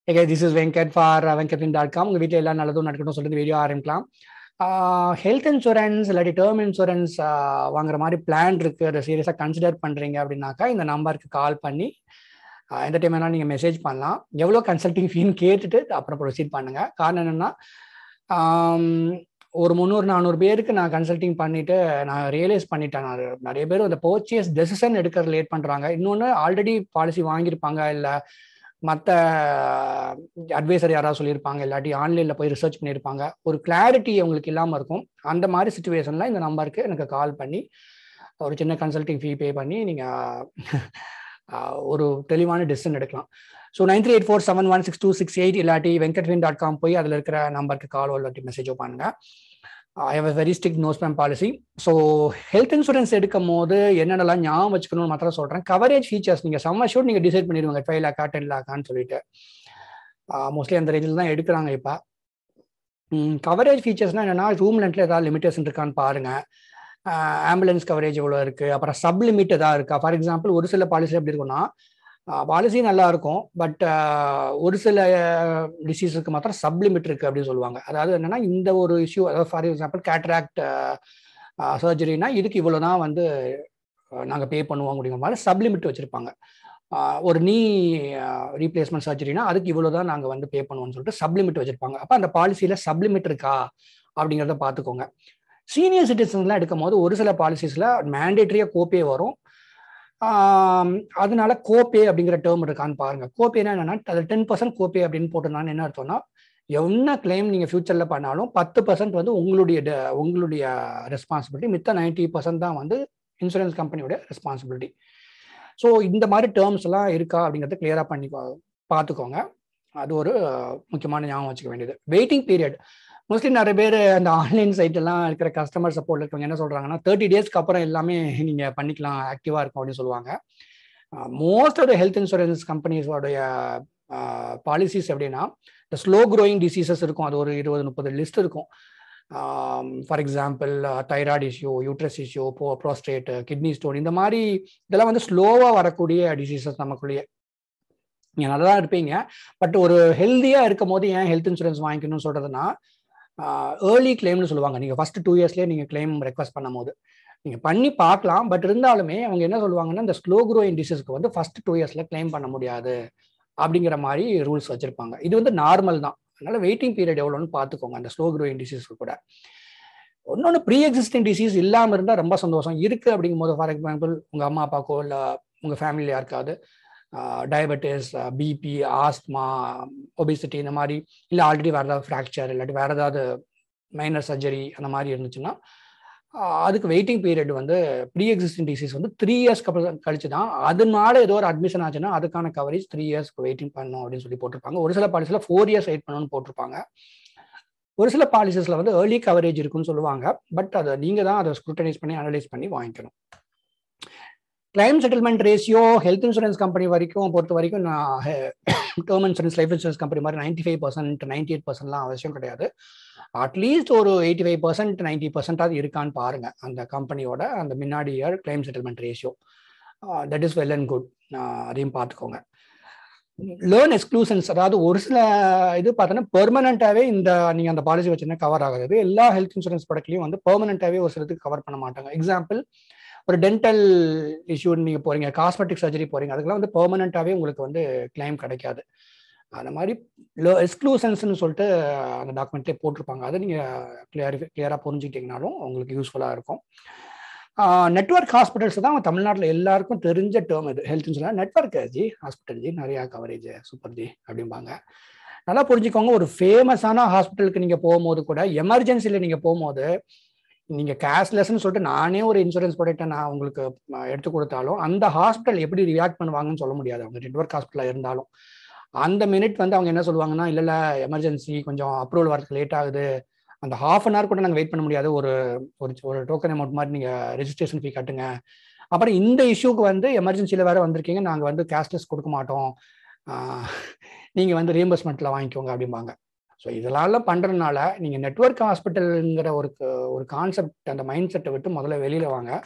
okay this is Venkat for Venkatwin dot com உங்கள் வீட்டில் எல்லாம் நல்லதும் நடக்கணும் சொல்லிட்டு வீடியோ ஆரம்பிக்கலாம் ஹெல்த் இன்சூரன்ஸ் இல்லாட்டி டேர்ம் இன்சூரன்ஸ் வாங்குற மாதிரி பிளான் இருக்குது அதை சீரியஸாக கன்சிடர் பண்ணுறீங்க அப்படின்னாக்கா இந்த நம்பருக்கு கால் பண்ணி எந்த டைம் வேணாலும் நீங்கள் மெசேஜ் பண்ணலாம் எவ்வளோ கன்சல்டிங் ஃபீன்னு கேட்டுட்டு அப்புறம் ப்ரொசீட் பண்ணுங்கள் காரணம் என்னென்னா ஒரு முந்நூறு நானூறு பேருக்கு நான் கன்சல்டிங் பண்ணிட்டு நான் ரியலைஸ் பண்ணிட்டேன் நான் நிறைய பேர் அந்த பர்ச்சேஸ் டெசிஷன் எடுக்கிற லேட் பண்ணுறாங்க இன்னொன்று ஆல்ரெடி பாலிசி வாங்கியிருப்பாங்க இல்லை மற்ற அட்வைசர் யாராவது சொல்லியிருப்பாங்க இல்லாட்டி ஆன்லைனில் போய் ரிசர்ச் பண்ணியிருப்பாங்க ஒரு கிளாரிட்டி அவங்களுக்கு இல்லாமல் இருக்கும் அந்த மாதிரி சுச்சுவேஷனில் இந்த நம்பருக்கு எனக்கு கால் பண்ணி ஒரு சின்ன கன்சல்டிங் ஃபீ பே பண்ணி நீங்கள் ஒரு தெளிவான டெசிஷன் எடுக்கலாம் so nine three eight four seven one six two six eight இல்லாட்டி வெங்கட்வின் டாட் காம் போய் அதில் இருக்கிற நம்பருக்கு காலோ இல்லாட்டி மெசேஜோ பண்ணுங்க I have very strict no spam policy so health insurance எடுக்கும் போது என்னென்னலாம் ஞாபகம் வச்சுக்கணும்னு மாத்திரம் சொல்கிறேன் கவரேஜ் ஃபீச்சர்ஸ் நீங்கள் செம்ம ஷூட் நீங்கள் டிசைட் பண்ணிடுவாங்க ஃபைவ் லேக்கா டென் லேக்கான்னு சொல்லிட்டு மோஸ்ட்லி அந்த ரேஞ்சில் தான் எடுக்கிறாங்க இப்போ கவரேஜ் ஃபீச்சர்ஸ்னால் என்னென்னா ரூம் லென்த்தில் ஏதாவது லிமிடேஷன் இருக்கான்னு பாருங்கள் ஆம்புலன்ஸ் கவரேஜ் எவ்வளோ இருக்குது அப்புறம் சப் லிமிட் எதாவது இருக்கா ஃபார் எக்ஸாம்பிள் ஒரு சில பாலிசி எப்படி இருக்குன்னா பாலிசி நல்லா இருக்கும் பட் ஒரு சில டிசீஸுக்கு மாத்திரம் சப்லிமிட் இருக்கு அப்படின்னு சொல்லுவாங்க அதாவது என்னன்னா இந்த ஒரு இஷ்யூ அதாவது ஃபார் எக்ஸாம்பிள் கேட்ராக்ட் சர்ஜரினா இதுக்கு இவ்வளோ தான் வந்து நாங்கள் பே பண்ணுவோம் அப்படிங்கிற மாதிரி சப்லிமிட் வச்சுருப்பாங்க ஒரு நீ ரீப்ளேஸ்மெண்ட் சர்ஜரினா அதுக்கு இவ்வளோ தான் நாங்கள் வந்து பே பண்ணுவோம்னு சொல்லிட்டு சப்லிமிட் வச்சுருப்பாங்க அப்போ அந்த பாலிசியில் சப்லிமிட் இருக்கா அப்படிங்கிறத பார்த்துக்கோங்க சீனியர் சிட்டிசன்ஸ்லாம் எடுக்கும் போது ஒரு சில பாலிசிஸில் மேண்டேட்ரியாக கோப்பே வரும் அதனால கோப்பே அப்படிங்கிற டேர்ம் இருக்கான்னு பாருங்க கோப்பேனா என்னன்னா அது டென் பர்சன்ட் கோப்பே அப்படின்னு போட்டிருந்தான்னு என்ன அர்த்தம்னா என்ன கிளைம் நீங்கள் ஃபியூச்சரில் பண்ணாலும் பத்து பர்சன்ட் வந்து உங்களுடைய உங்களுடைய ரெஸ்பான்சிபிலிட்டி மித்த நைன்டி பர்சன்ட் தான் வந்து இன்சூரன்ஸ் கம்பெனியோட ரெஸ்பான்சிபிலிட்டி ஸோ இந்த மாதிரி டேர்ம்ஸ் எல்லாம் இருக்கா அப்படிங்கிறத கிளியராக பண்ணி பார்த்துக்கோங்க அது ஒரு முக்கியமான ஞாபகம் வச்சுக்க வேண்டியது வெயிட்டிங் பீரியட் மோஸ்ட்லி நிறைய பேர் அந்த ஆன்லைன் சைட்லாம் இருக்கிற கஸ்டமர் சப்போர்ட் இருக்கவங்க என்ன சொல்கிறாங்கன்னா தேர்ட்டி டேஸ்க்கு அப்புறம் எல்லாமே நீங்கள் பண்ணிக்கலாம் ஆக்டிவாக இருக்கும் அப்படின்னு சொல்லுவாங்க most of the health insurance கம்பெனிஸோடைய பாலிசிஸ் எப்படின்னா இந்த ஸ்லோ க்ரோயிங் டிசீசஸ் இருக்கும் அது ஒரு இருபது முப்பது லிஸ்ட் இருக்கும் for example thyroid issue uterus issue போ ப்ரோஸ்டேட் கிட்னி ஸ்டோன் இந்த மாதிரி இதெல்லாம் வந்து ஸ்லோவாக வரக்கூடிய டிசீசஸ் நமக்குள்ளேயே நீங்கள் நல்லா தான் இருப்பீங்க பட் ஒரு ஹெல்த்தியாக இருக்கும் போது ஏன் ஹெல்த் இன்சூரன்ஸ் வாங்கிக்கணும்னு சொல்கிறதுனா ஏர்லி கிளைம்னு சொல்லுவாங்க நீங்கள் ஃபஸ்ட் டூ இயர்ஸ்லேயே நீங்கள் கிளைம் ரெக்வஸ்ட் பண்ணும் போது நீங்கள் பண்ணி பார்க்கலாம் பட் இருந்தாலுமே அவங்க என்ன சொல்லுவாங்கன்னா இந்த ஸ்லோ க்ரோயிங் டிசீஸ்க்கு வந்து ஃபஸ்ட் டூ இயர்ஸில் கிளைம் பண்ண முடியாது அப்படிங்கிற மாதிரி ரூல்ஸ் வச்சுருப்பாங்க இது வந்து நார்மல் தான் அதனால வெயிட்டிங் பீரியட் எவ்வளோன்னு பார்த்துக்கோங்க அந்த ஸ்லோ க்ரோயிங் டிசீஸ்க்கு கூட இன்னொன்று ப்ரீ எக்ஸிஸ்டிங் டிசீஸ் இல்லாமல் இருந்தால் ரொம்ப சந்தோஷம் இருக்குது அப்படிங்கும் போது ஃபார் எக்ஸாம்பிள் உங்கள் அம்மா அப்பாக்கோ இல்லை உங்கள் ஃபேமிலியில் யாருக்காவது டயபெட்டிஸ் பிபி ஆஸ்மா ஒபிசிட்டி இந்த மாதிரி இல்லை ஆல்ரெடி வேறு ஏதாவது ஃப்ராக்சர் இல்லாட்டி வேறு ஏதாவது மைனர் சர்ஜரி அந்த மாதிரி இருந்துச்சுன்னா அதுக்கு வெயிட்டிங் பீரியட் வந்து ப்ரீ எக்ஸிஸ்டிங் டிசீஸ் வந்து த்ரீ இயர்ஸ்க்கு அப்புறம் கழிச்சு தான் அதனால ஏதோ ஒரு அட்மிஷன் ஆச்சுன்னா அதுக்கான கவரேஜ் த்ரீ இயர்ஸ்க்கு வெயிட்டிங் பண்ணணும் அப்படின்னு சொல்லி போட்டிருப்பாங்க ஒரு சில பாலிசியில் ஃபோர் இயர்ஸ் வெயிட் பண்ணணும்னு போட்டிருப்பாங்க ஒரு சில பாலிசிஸில் வந்து ஏர்லி கவரேஜ் இருக்குன்னு சொல்லுவாங்க பட் அதை நீங்கள் தான் அதை ஸ்க்ரூட்டனைஸ் பண்ணி அனலைஸ் பண்ணி வாங்கிக்கணும் claim settlement ratio health insurance company வரைக்கும் பொறுத்த வரைக்கும் நான் term insurance life insurance company மாதிரி நைன்டி ஃபைவ் பர்சன்ட் நைன்டி எயிட் பர்சன்ட்லாம் அவசியம் கிடையாது அட்லீஸ்ட் ஒரு எயிட்டி ஃபைவ் பர்சன்ட் நைன்டி பர்சன்டாவது இருக்கான்னு பாருங்க அந்த கம்பெனியோட அந்த முன்னாடி year claim settlement ratio that is well and good அதையும் பார்த்துக்கோங்க லேர்ன் எக்ஸ்க்ளூஷன்ஸ் அதாவது ஒரு சில இது பார்த்தோன்னா பெர்மனண்ட்டாகவே இந்த நீங்கள் அந்த பாலிசி வச்சுன்னா கவர் ஆகாது எல்லா ஹெல்த் இன்சூரன்ஸ் ப்ராடக்ட்லையும் வந்து பெர்மனண்ட்டாகவே ஒரு சிலத்துக்கு கவர் பண்ண மாட்டாங்க எக்ஸாம்பிள் ஒரு டென்டல் இஷ்யூன்னு நீங்கள் போகிறீங்க காஸ்மெட்டிக் சர்ஜரி போகிறீங்க அதுக்கெல்லாம் வந்து பெர்மனண்ட்டாகவே உங்களுக்கு வந்து கிளைம் கிடைக்காது அந்த மாதிரி லோ எக்ஸ்க்ளூசன்ஸ்னு சொல்லிட்டு அந்த டாக்குமெண்ட்லேயே போட்டிருப்பாங்க அதை நீங்கள் கிளியரிஃபை கிளியராக புரிஞ்சுக்கிட்டிங்கனாலும் உங்களுக்கு யூஸ்ஃபுல்லாக இருக்கும் நெட்ஒர்க் ஹாஸ்பிட்டல்ஸ் தான் தமிழ்நாட்டில் எல்லாருக்கும் தெரிஞ்ச டேர்ம் இது health insurance network ji hospital ji நிறையா கவரேஜ் சூப்பர் ஜி அப்படிம்பாங்க நல்லா புரிஞ்சுக்கோங்க ஒரு ஃபேமஸான ஹாஸ்பிட்டலுக்கு நீங்கள் போகும்போது கூட எமர்ஜென்சியில் நீங்கள் போகும்போது நீங்கள் கேஷ்லெஸ்ன்னு சொல்லிட்டு நானே ஒரு இன்சூரன்ஸ் ப்ராடக்ட்டை நான் உங்களுக்கு எடுத்து கொடுத்தாலும் அந்த ஹாஸ்பிட்டல் எப்படி ரியாக்ட் பண்ணுவாங்கன்னு சொல்ல முடியாது அவங்க நெட்ஒர்க் ஹாஸ்பிட்டலாக இருந்தாலும் அந்த மினிட் வந்து அவங்க என்ன சொல்லுவாங்கன்னா இல்லை இல்லை எமர்ஜென்சி கொஞ்சம் அப்ரூவல் வரதுக்கு லேட் ஆகுது அந்த ஹாஃப் அன் ஹவர் கூட நாங்கள் வெயிட் பண்ண முடியாது ஒரு ஒரு ஒரு டோக்கன் அமௌண்ட் மாதிரி நீங்கள் ரெஜிஸ்ட்ரேஷன் ஃபீ கட்டுங்க அப்புறம் இந்த இஷ்யூக்கு வந்து எமர்ஜென்சியில் வேறு வந்திருக்கீங்க நாங்கள் வந்து கேஷ்லெஸ் கொடுக்க மாட்டோம் நீங்கள் வந்து ரீஎம்பர்ஸ்மெண்ட்டில் வாங்கிக்கோங்க அப்படிம்பாங்க ஸோ இதெல்லாம் பண்ணுறதுனால நீங்கள் நெட்ஒர்க் ஹாஸ்பிட்டலுங்கிற ஒரு ஒரு கான்செப்ட் அந்த மைண்ட் செட்டை விட்டு முதல்ல வெளியில் வாங்க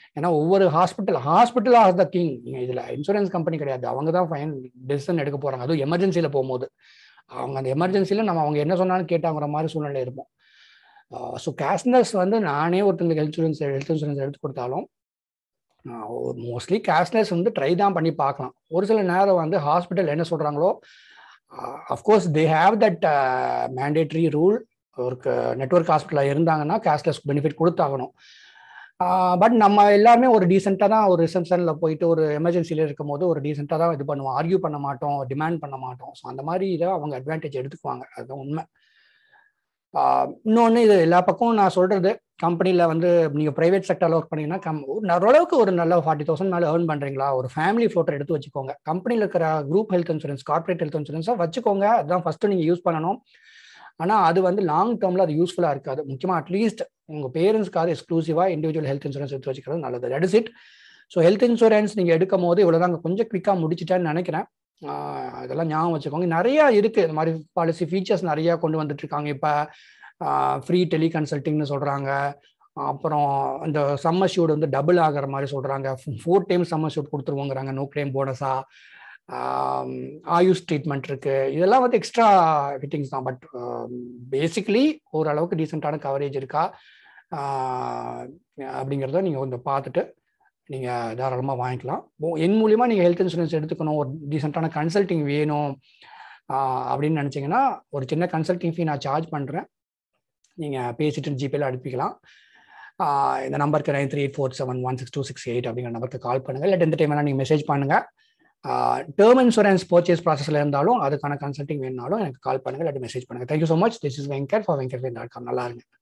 ஏன்னா ஒவ்வொரு hospital hospital as the king நீங்கள் இதில் இன்சூரன்ஸ் கம்பெனி கிடையாது அவங்க தான் ஃபைன் டெசிஷன் எடுக்க போகிறாங்க அதுவும் எமர்ஜென்சியில் போகும்போது அவங்க அந்த எமர்ஜென்சியில் நம்ம அவங்க என்ன சொன்னாலும் கேட்டாங்கிற மாதிரி சூழ்நிலை இருப்போம் ஸோ கேஷ்லெஸ் வந்து நானே ஒருத்தங்களுக்கு ஹெல்த் இன்சூரன்ஸ் ஹெல்த் இன்சூரன்ஸ் எடுத்து கொடுத்தாலும் மோஸ்ட்லி கேஷ்லெஸ் வந்து ட்ரை தான் பண்ணி பார்க்கலாம் ஒரு சில நேரம் வந்து ஹாஸ்பிட்டல் என்ன சொல்கிறாங்களோ of course they have that mandatory rule ஒரு நெட்ஒர்க் ஹாஸ்பிட்டலில் இருந்தாங்கன்னா கேஷ்லெஸ் பெனிஃபிட் கொடுத்தாகணும் பட் நம்ம எல்லாருமே ஒரு டீசெண்டாக தான் ஒரு ரிசப்ஷனில் போயிட்டு ஒரு எமர்ஜென்சியில் இருக்கும் போது ஒரு டீசெண்டாக தான் இது பண்ணுவோம் ஆர்கியூ பண்ண மாட்டோம் டிமாண்ட் பண்ண மாட்டோம் ஸோ அந்த மாதிரி இதை அவங்க அட்வான்டேஜ் எடுத்துக்குவாங்க அதுதான் உண்மை இன்னொன்று இது எல்லா பக்கமும் நான் சொல்கிறது கம்பெனியில் வந்து நீங்கள் ப்ரைவேட் செக்டரில் ஒர்க் பண்ணீங்கன்னா கம் ஓரளவுக்கு ஒரு நல்ல ஃபார்ட்டி தௌசண்ட் மேலே ஏர்ன் பண்ணுறீங்களா ஒரு ஃபேமிலி ஃப்ளோட்டர் எடுத்து வச்சுக்கோங்க கம்பெனியில் இருக்கிற group health insurance corporate health இன்சூரன்ஸாக வச்சுக்கோங்க அதுதான் ஃபஸ்ட்டு நீங்கள் யூஸ் பண்ணணும் ஆனால் அது வந்து லாங் டேர்மில் அது யூஸ்ஃபுல்லாக இருக்காது முக்கியமாக அட்லீஸ்ட் உங்கள் பேரண்ட்ஸ்க்காக எக்ஸ்க்ளூசிவாக இண்டிவிஜுவல் ஹெல்த் இன்சூரன்ஸ் எடுத்து வச்சுக்கிறது நல்லது that is it so health insurance நீங்கள் எடுக்கும் போது இவ்வளோதாங்க கொஞ்சம் குவிக்காக முடிச்சிட்டேன்னு நினைக்கிறேன் இதெல்லாம் ஞாபகம் வச்சுக்கோங்க நிறையா இருக்குது இந்த மாதிரி பாலிசி ஃபீச்சர்ஸ் நிறையா கொண்டு வந்துட்டு இருக்காங்க இப்போ ஃப்ரீ டெலி கன்சல்ட்டிங்னு சொல்கிறாங்க அப்புறம் இந்த சம்மர் ஷூட் வந்து டபுள் ஆகிற மாதிரி சொல்கிறாங்க ஃபோர் டைம் சம்மர் ஷூட் கொடுத்துருவோங்கிறாங்க நோ கிளைம் போனஸாக ஆயுஷ் ட்ரீட்மெண்ட் இருக்குது இதெல்லாம் வந்து எக்ஸ்ட்ரா ஃபிட்டிங்ஸ் தான் பட் பேசிக்கலி ஓரளவுக்கு டீசெண்டான கவரேஜ் இருக்கா அப்படிங்கிறத நீங்கள் கொஞ்சம் பார்த்துட்டு நீங்கள் தாராளமாக வாங்கிக்கலாம் என் மூலியமாக நீங்கள் ஹெல்த் இன்சூரன்ஸ் எடுத்துக்கணும் ஒரு டீசெண்டான கன்சல்ட்டிங் வேணும் அப்படின்னு நினச்சிங்கன்னா ஒரு சின்ன கன்சல்ட்டிங் ஃபீ நான் சார்ஜ் பண்ணுறேன் நீங்கள் பேசிட்டு ஜிபேல அனுப்பிக்கலாம் இந்த நம்பருக்கு nine three eight four seven one six two six eight அப்படிங்கிற நம்பருக்கு கால் பண்ணுங்கள் இல்லை எந்த டைம் வேணால் நீங்கள் மெசேஜ் பண்ணுங்கள் டேர்ம் இன்சூரன்ஸ் பர்ச்சேஸ் ப்ராசஸில் இருந்தாலும் அதுக்கான கன்சல்ட்டிங் வேணுனாலும் எனக்கு கால் பண்ணுங்கள் இல்லாட்டி மெசேஜ் பண்ணுங்கள் thank you so much this is Venkat for Venkat dot com நல்லா இருங்க